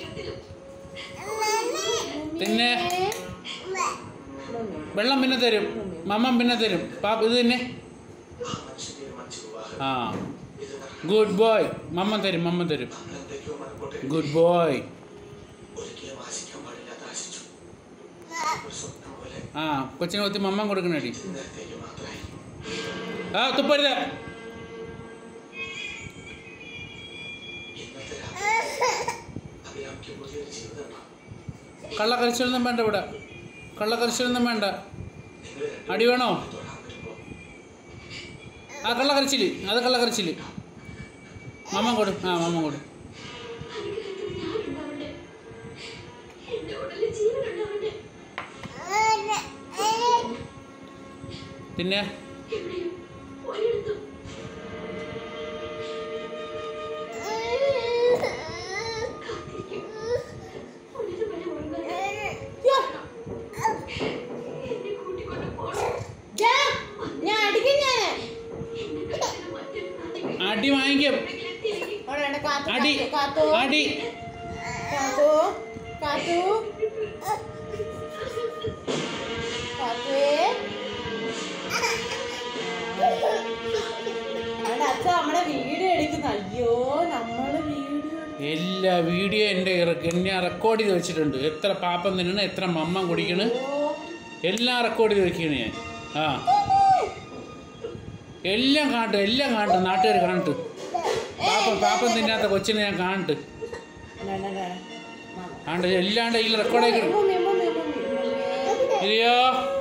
പിന്നെ വെള്ളം പിന്നെ തരും മമ്മ പിന്നെ തരും പാപ്പ ഇത് തന്നെ ആ ഗുഡ് ബോയ് മമ്മ തരും മമ്മ തരും ഗുഡ് ബോയ് ആ കൊച്ചിനെ ഒത്തി മമ്മ കൊടുക്കണടി ആ തുപ്പരുത് കള്ളക്കരച്ചിലൊന്നും വേണ്ട ഇവിടെ കള്ളക്കരച്ചിലൊന്നും വേണ്ട അടി വേണോ ആ കള്ളക്കരച്ചില് അത് കള്ളക്കരച്ചില് മമ്മ കൊടു ആ മമ്മ കൊടു പിന്നെ ദാ, ഞാൻ അടിക്കും ഞാൻ അടി വാങ്ങിക്കും അവിടെ ഉണ്ട്, കാത്തു, അടി കാത്തു, കാത്തു, അടി കാത്തു, കാത്തു. കാത്തുവേ. അവിടെ അച്ഛ നമ്മളെ വീഡിയോ എടുക്കുന്നു അയ്യോ നമ്മള് വീഡിയോ എല്ലാ വീഡിയോ എൻ്റെ എന്നെ റെക്കോർഡ് ചെയ്ത് വെച്ചിട്ടുണ്ട് എത്ര പാപ്പം തിന്നണ് എത്ര മമ്മ കുടിക്കണ് എല്ലാം റെക്കോർഡ് ചെയ്ത് വെക്കുകയാണ് ഞാൻ ആ എല്ലാം കാണട്ടെ എല്ലാം കാണട്ടെ നാട്ടുകാർ കാണട്ടെ പാപ്പം പാപ്പം തിന്നാത്ത കൊച്ചിനെ ഞാൻ കാണട്ടെ കാണട്ടെ എല്ലാം ഇതിൽ റെക്കോർഡ് ആക്കി മമ്മി, മമ്മി, മമ്മി, മമ്മി. ഇല്ലയോ